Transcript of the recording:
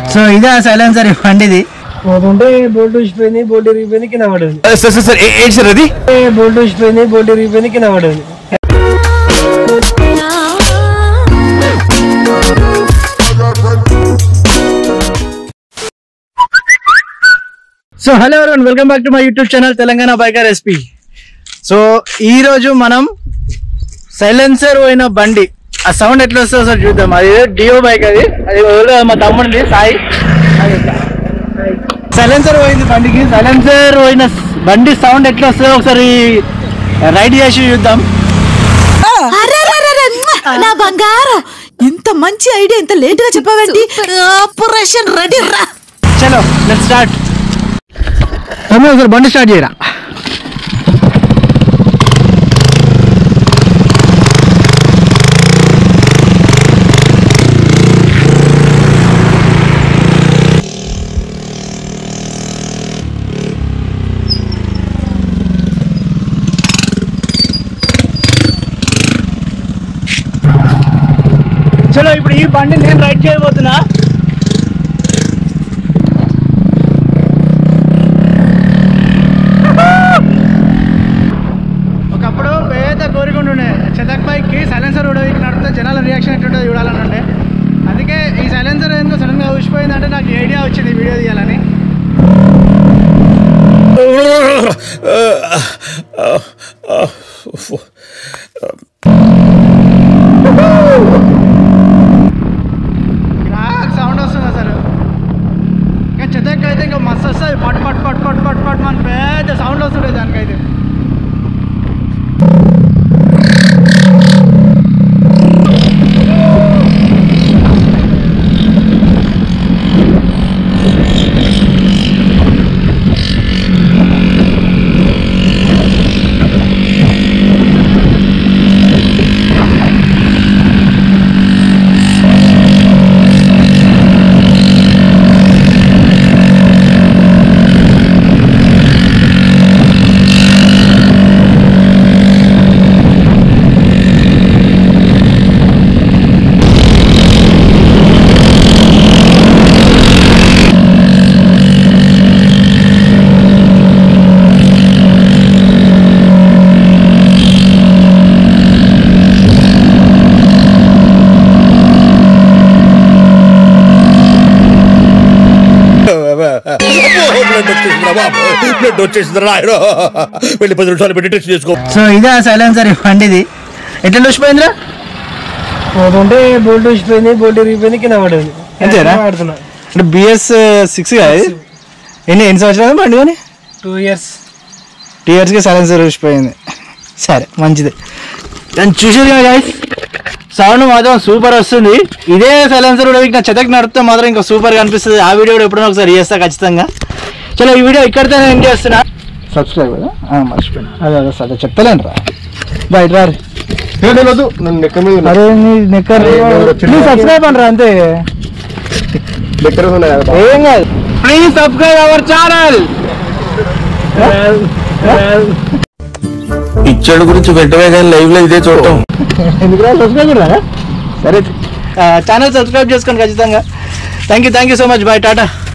So ఇదే silencer బండిది పోతుంటే బోల్ట్ ఊసిపోయింది బోల్ట్ ఇరిగిపోయింది కింద పడింది సార్ సార్ సార్ ఏంటి సార్ అది బోల్ట్ ఊసిపోయింది బోల్ట్ ఇరిగిపోయింది కింద పడింది సో హలో ఎవరు welcome back to my YouTube channel Telangana biker SP so ఈ రోజు మనం సైలెన్సర్ పోయిన బండి ఆ సౌండ్ ఎట్లా వస్తుందో ఒకసారి చూద్దాం అది డియో బైక్ అది అది ఎవరో మా తమ్ముడిది సాయి సైలెన్సర్ పోయింది బండికి సైలెన్సర్ పోయిన బండి సౌండ్ ఎట్లా వస్తుందో ఒకసారి రైడ్ చేసి చూద్దాం అరెరెరెరె, నా బంగారం ఇంత మంచి ఐడియా ఇంత లేట్ గా చెప్పావండి ఆపరేషన్ రెడీ రా చలో లెట్ స్టార్ట్ తమ్ముడు ఒకసారి బండి స్టార్ట్ చేయరా చలో ఇప్పుడు ఈ బండి నేను రైడ్ చేయబోతున్నా ఒకప్పుడు పేద కోరిక ఉండే చదక్ బైక్కి సైలెన్సర్ ఉడవికి నడితే జనాల రియాక్షన్ ఎట్లుంటుందో చూడాలని ఉండే అందుకే ఈ సైలెన్సర్ ఎందుకు సడన్గా ఊసిపోయిందంటే నాకు ఐడియా వచ్చింది వీడియో తీయాలని సౌండ్ వస్తుంది అసలు ఇంకా చెతక్ అయితే ఇంకా మస్తు వస్తుంది పట్ పట్ పట్ పట్ పట్ పట్ మన పెద్ద సౌండ్ వస్తుండే దానికైతే బ్లడ్ వచ్చేసిందిరా బాబు బ్లడ్ వచ్చేసింది రాయరు వెళ్ళి పది నిమిషాలు పెట్టి టెస్ట్ చేసుకో సో ఇదే సైలెన్సర్ బండిది ఎట్లా లూసిపోయిందిరా పోతుంటే బోల్ట్ ఊసిపోయింది బోల్ట్ ఇరిగిపోయింది కింద పడింది అంతేనా? పడుతున్నా అంటే బిఎస్ సిక్స్ కాదు ఇది? ఎన్ని ఎన్ని సంవత్సరాలు బండి కొని టూ ఇయర్స్ టూ ఇయర్స్కి సైలెన్సర్ ఊసిపోయింది సరే మంచిది దాన్ని చూసారు కదా guys? సౌండ్ మాత్రం సూపర్ వస్తుంది ఇదే సైలెన్సర్ కూడా ఇంకా చెతకి నడిపితే మాత్రం ఇంకా సూపర్ కనిపిస్తుంది ఆ వీడియో కూడా ఎప్పుడైనా ఒకసారి చేస్తా ఖచ్చితంగా చలో ఈ వీడియో ఇక్కడితో నేను ఎండ్ చేస్తున్నా సబ్స్క్రైబ్ కదా ఆ, మర్చిపోయినా అదే అదే సరే చెప్తలేను రా బయట రా నన్ను నెక్క మీద అరే నీ నెక్కర్ ప్లీజ్ సబ్స్క్రైబ్ అంటారా అంతే ఏం కాదు ప్లీజ్ సబ్స్క్రైబ్ అవర్ ఛానల్ ఇచ్చాడు గురించి వెంటనే కానీ లైవ్ లో ఇదే చూడటం ఎందుకు సబ్స్క్రైబ్ కూడా సరే ఛానల్ సబ్స్క్రైబ్ చేసుకోండి ఖచ్చితంగా thank you thank you so much bye Tata